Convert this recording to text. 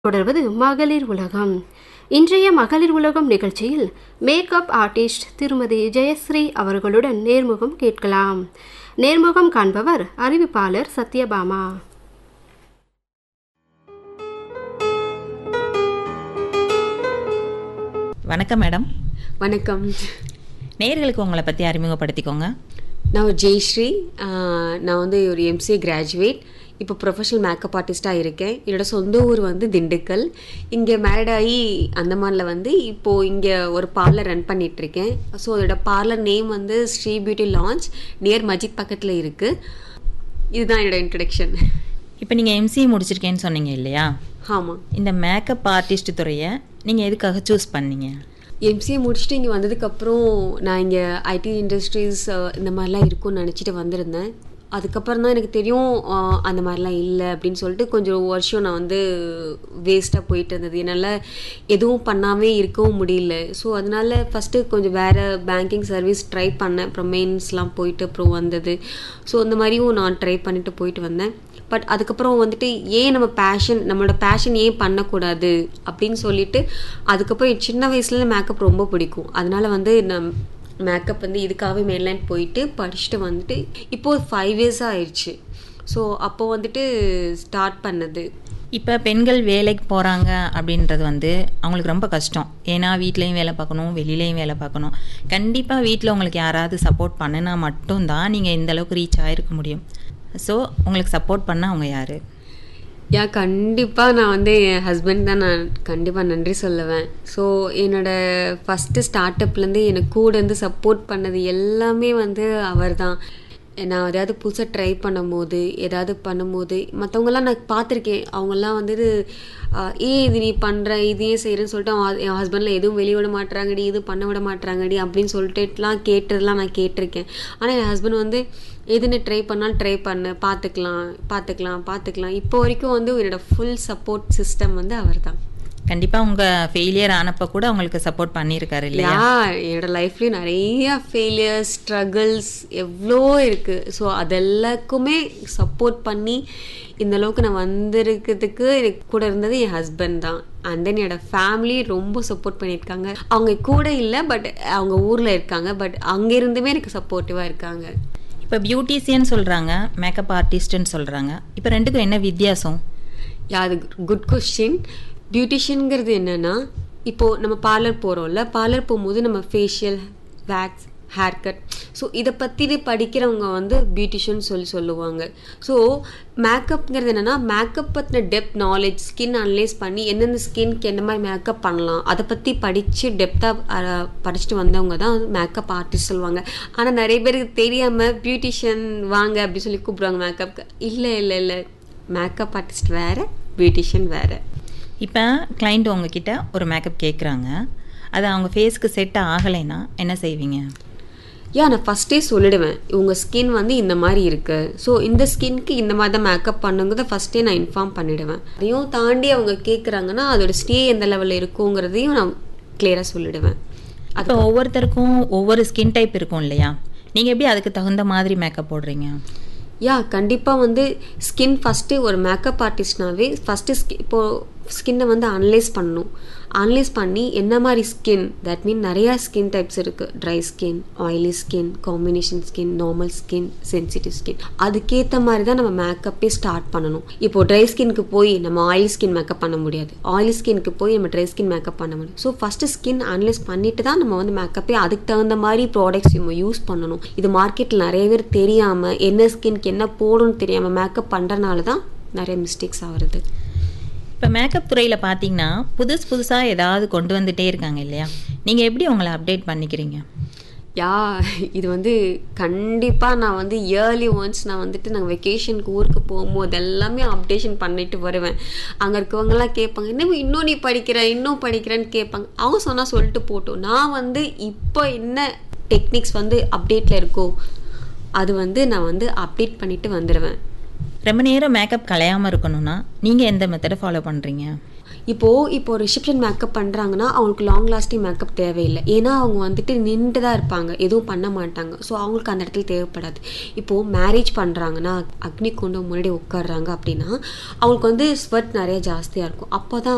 தொடர்வது மகளிர் உலகம் இன்றைய மகளிர் உலகம் நிகழ்ச்சியில் மேக்கப் ஆர்டிஸ்ட் திருமதி ஜெயஸ்ரீ அவர்களுடன் நேர்முகம் கேட்கலாம் நேர்முகம் காண்பவர் அறிவிப்பாளர் சத்யபாமா வணக்கம் மேடம் வணக்கம் நேர்களுக்கு உங்களை பற்றி அறிமுகப்படுத்திக்கோங்க நான் ஒரு ஜெயஸ்ரீ ஆஹ் நான் வந்து ஒரு எம்சிஏ கிராஜுவேட் இப்போ ப்ரொஃபஷனல் மேக்கப் ஆர்டிஸ்ட்டாக இருக்கேன் என்னோட சொந்த ஊர் வந்து திண்டுக்கல் இங்கே மேரிட் ஆகி அந்தமானில் வந்து இப்போது இங்கே ஒரு பார்லர் ரன் பண்ணிகிட்ருக்கேன் ஸோ அதோட பார்லர் நேம் வந்து ஸ்ரீ பியூட்டி லான்ச் நியர் மஜித் பக்கத்தில் இருக்குது இதுதான் என்னோட இன்ட்ரடக்ஷன் இப்போ நீங்கள் எம்சிஏ முடிச்சிருக்கேன்னு சொன்னீங்க இல்லையா ஆமாம் இந்த மேக்கப் ஆர்டிஸ்ட் துறையை நீங்கள் எதுக்காக சூஸ் பண்ணீங்க எம்சிஏ முடிச்சுட்டு இங்கே வந்ததுக்கப்புறம் நான் இங்கே ஐடி இண்டஸ்ட்ரீஸ் இந்த மாதிரிலாம் இருக்கும்னு நினச்சிட்டு வந்திருந்தேன் அதுக்கப்புறம் தான் எனக்கு தெரியும் அஹ், அந்த மாதிரிலாம் இல்லை அப்படின்னு சொல்லிட்டு கொஞ்சம் வருஷம் நான் வந்து வேஸ்ட்டாக போயிட்டு இருந்தது என்னால் எதுவும் பண்ணாமே இருக்கவும் முடியல ஸோ அதனால ஃபஸ்ட்டு கொஞ்சம் வேறு பேங்கிங் சர்வீஸ் ட்ரை பண்ணேன் அப்புறம் மெயின்ஸ்லாம் போயிட்டு அப்புறம் வந்தது ஸோ அந்த மாதிரியும் நான் ட்ரை பண்ணிட்டு போயிட்டு வந்தேன் பட் அதுக்கப்புறம் வந்துட்டு ஏன் நம்ம பேஷன் நம்மளோட பேஷன் ஏன் பண்ணக்கூடாது அப்படின்னு சொல்லிட்டு அதுக்கப்புறம் என் சின்ன வயசுல மேக்கப் ரொம்ப பிடிக்கும் அதனால வந்து நான் மேக்கப் வந்து இதுக்காகவே மெயின்லைன் போயிட்டு படிச்சுட்டு வந்துட்டு இப்போது ஃபைவ் இயர்ஸ் ஆயிடுச்சு ஸோ அப்போ வந்துட்டு ஸ்டார்ட் பண்ணது இப்போ பெண்கள் வேலைக்கு போகிறாங்க அப்படின்றது வந்து அவங்களுக்கு ரொம்ப கஷ்டம் ஏன்னா வீட்லேயும் வேலை பார்க்கணும் வெளியிலையும் வேலை பார்க்கணும் கண்டிப்பாக வீட்டில் உங்களுக்கு யாராவது சப்போர்ட் பண்ணினா மட்டும்தான் நீங்கள் இந்த அளவுக்கு ரீச் ஆகிருக்க முடியும் ஸோ உங்களுக்கு சப்போர்ட் பண்ண அவங்க யார் யா கண்டிப்பாக நான் வந்து என் ஹஸ்பண்ட் தான் நான் கண்டிப்பாக நன்றி சொல்லுவேன் ஸோ என்னோட ஃபஸ்ட்டு ஸ்டார்ட் அப்லேருந்து எனக்கு கூட இருந்து சப்போர்ட் பண்ணது எல்லாமே வந்து அவர் தான் நான் ஏதாவது புதுசாக ட்ரை பண்ணும்போது ஏதாவது பண்ணும்போது மற்றவங்கெல்லாம் நான் பார்த்துருக்கேன் அவங்கெல்லாம் வந்துட்டு ஆஹ், ஏன் இது நீ பண்ணுற இது ஏன் செய்கிறேன்னு சொல்லிட்டு அவன் என் ஹஸ்பண்டில் எதுவும் வெளிய விட மாட்றாங்கடி இது பண்ண விட மாட்றாங்கடி அப்படின்னு சொல்லிட்டுலாம் கேட்டதெல்லாம் நான் கேட்டிருக்கேன் ஆனால் என் ஹஸ்பண்ட் வந்து எதுன்னு ட்ரை பண்ணாலும் ட்ரை பண்ணு பார்த்துக்கலாம் பார்த்துக்கலாம் பார்த்துக்கலாம் இப்போ வரைக்கும் வந்து என்னோட ஃபுல் சப்போர்ட் சிஸ்டம் வந்து அவர் தான் கண்டிப்பாக உங்கள் ஃபெயிலியர் ஆனப்போ கூட உங்களுக்கு சப்போர்ட் பண்ணியிருக்காரு இல்லையா யா என்னோட லைஃப்லேயும் நிறைய ஃபெயிலியர்ஸ் ஸ்ட்ரகிள்ஸ் எவ்வளோ இருக்குது ஸோ அதெல்லாக்குமே சப்போர்ட் பண்ணி இந்த அளவுக்கு நான் வந்திருக்கிறதுக்கு எனக்கு கூட இருந்தது என் ஹஸ்பண்ட் தான் அண்ட் தென் என்னோட ஃபேமிலி ரொம்ப சப்போர்ட் பண்ணியிருக்காங்க அவங்க கூட இல்லை பட் அவங்க ஊரில் இருக்காங்க பட் அங்கேருந்துமே எனக்கு சப்போர்ட்டிவாக இருக்காங்க இப்போ பியூட்டிஷியன் சொல்கிறாங்க மேக்கப் ஆர்டிஸ்ட்னு சொல்கிறாங்க இப்போ ரெண்டுக்கும் என்ன வித்தியாசம் யா அது குட் கொஸ்டின் பியூட்டிஷியனுங்கிறது என்னன்னா இப்போது நம்ம பார்லர் போகிறோம்ல பார்லர் போகும்போது நம்ம facial wax hair cut so இதை பற்றி படிக்கிறவங்க வந்து பியூட்டிஷியன் சொல்லி சொல்லுவாங்க ஸோ மேக்கப்ங்கிறது என்னென்னா மேக்கப் பற்றின டெப்த் நாலேஜ் ஸ்கின் அனலைஸ் பண்ணி எந்தெந்த ஸ்கின்க்கு என்ன மாதிரி மேக்கப் பண்ணலாம் அதை பற்றி படித்து டெப்த்தாக படிச்சுட்டு வந்தவங்க தான் மேக்கப் ஆர்டிஸ்ட் சொல்லுவாங்க ஆனால் நிறைய பேருக்கு தெரியாமல் பியூட்டிஷியன் வாங்க அப்படி சொல்லி கூப்பிடுவாங்க மேக்கப்க்கு இல்லை இல்லை இல்லை மேக்கப் ஆர்டிஸ்ட் வேறு பியூட்டிஷியன் வேறு இப்போ கிளைண்ட் உங்ககிட்ட ஒரு மேக்கப் கேட்குறாங்க அது அவங்க ஃபேஸ்க்கு செட் ஆகலைன்னா என்ன செய்வீங்க யா நான் ஃபஸ்ட்டே சொல்லிடுவேன் உங்கள் ஸ்கின் வந்து இந்த மாதிரி இருக்குது ஸோ இந்த ஸ்கின்க்கு இந்த மாதிரி தான் மேக்கப் பண்ணுங்கிறத ஃபஸ்ட்டே நான் இன்ஃபார்ம் பண்ணிடுவேன் அதையும் தாண்டி அவங்க கேட்குறாங்கன்னா அதோட ஸ்டே எந்த லெவலில் இருக்குங்கிறதையும் நான் கிளியராக சொல்லிடுவேன் இப்போ ஒவ்வொருத்தருக்கும் ஒவ்வொரு ஸ்கின் டைப் இருக்கும் இல்லையா நீங்கள் எப்படி அதுக்கு தகுந்த மாதிரி மேக்கப் போடுறீங்க யா கண்டிப்பாக வந்து ஸ்கின் ஃபஸ்ட்டு ஒரு மேக்கப் ஆர்டிஸ்ட்னாவே ஃபஸ்ட்டு ஸ்கி இப்போது ஸ்கின்னை வந்து அனலைஸ் பண்ணணும் அனலைஸ் பண்ணி என்ன மாதிரி ஸ்கின் தட் மீன் நிறையா ஸ்கின் டைப்ஸ் இருக்குது dry skin oily skin combination skin normal skin sensitive skin அதுக்கேற்ற மாதிரி தான் நம்ம மேக்கப்பே ஸ்டார்ட் பண்ணணும் இப்போ ட்ரை ஸ்கின்க்கு போய் நம்ம ஆயிலி ஸ்கின் மேக்கப் பண்ண முடியாது ஆயிலி ஸ்கின்க்கு போய் நம்ம ட்ரை ஸ்கின் மேக்கப் பண்ண முடியும் ஸோ ஃபஸ்ட்டு ஸ்கின் அனலைஸ் பண்ணிட்டு தான் நம்ம வந்து மேக்கப்பே அதுக்கு தகுந்த மாதிரி ப்ராடக்ட்ஸ் நம்ம யூஸ் பண்ணணும் இது மார்க்கெட்டில் நிறைய பேர் தெரியாமல் என்ன ஸ்கின்க்கு என்ன போடணும்னு தெரியாமல் மேக்கப் பண்ணுறனால தான் நிறைய மிஸ்டேக்ஸ் ஆகுறது இப்போ மேக்கப் துறையில் பார்த்தீங்கன்னா புதுசு புதுசாக ஏதாவது கொண்டு வந்துட்டே இருக்காங்க இல்லையா நீங்கள் எப்படி உங்களை அப்டேட் பண்ணிக்கிறீங்க யா இது வந்து கண்டிப்பாக நான் வந்து இயர்லி ஒன்ஸ் நான் வந்துட்டு நாங்கள் வெக்கேஷனுக்கு ஊருக்கு போகும்போது எல்லாமே அப்டேஷன் பண்ணிட்டு வருவேன் அங்கே இருக்கவங்கலாம் கேட்பாங்க என்ன இன்னும் நீ படிக்கிற இன்னும் படிக்கிறேன்னு கேட்பாங்க அவங்க சொன்னால் சொல்லிட்டு போட்டோம் நான் வந்து இப்போ என்ன டெக்னிக்ஸ் வந்து அப்டேட்டில் இருக்கோ அது வந்து நான் வந்து அப்டேட் பண்ணிட்டு வந்துடுவேன் ரொம்ப நேரம் மேக்கப் கலையாமல் இருக்கணும்னா நீங்கள் எந்த மெத்தடை ஃபாலோ பண்ணுறீங்க இப்போது இப்போ ரிசப்ஷன் மேக்கப் பண்ணுறாங்கன்னா அவங்களுக்கு லாங் லாஸ்டிங் மேக்கப் தேவையில்லை ஏன்னா அவங்க வந்துட்டு நின்று தான் இருப்பாங்க எதுவும் பண்ண மாட்டாங்க ஸோ அவங்களுக்கு அந்த இடத்துல தேவைப்படாது இப்போது மேரேஜ் பண்ணுறாங்கன்னா அக்னி கொண்டு முன்னாடி உட்காடுறாங்க அப்படின்னா அவங்களுக்கு வந்து ஸ்வெட் நிறைய ஜாஸ்தியாக இருக்கும் அப்போ தான்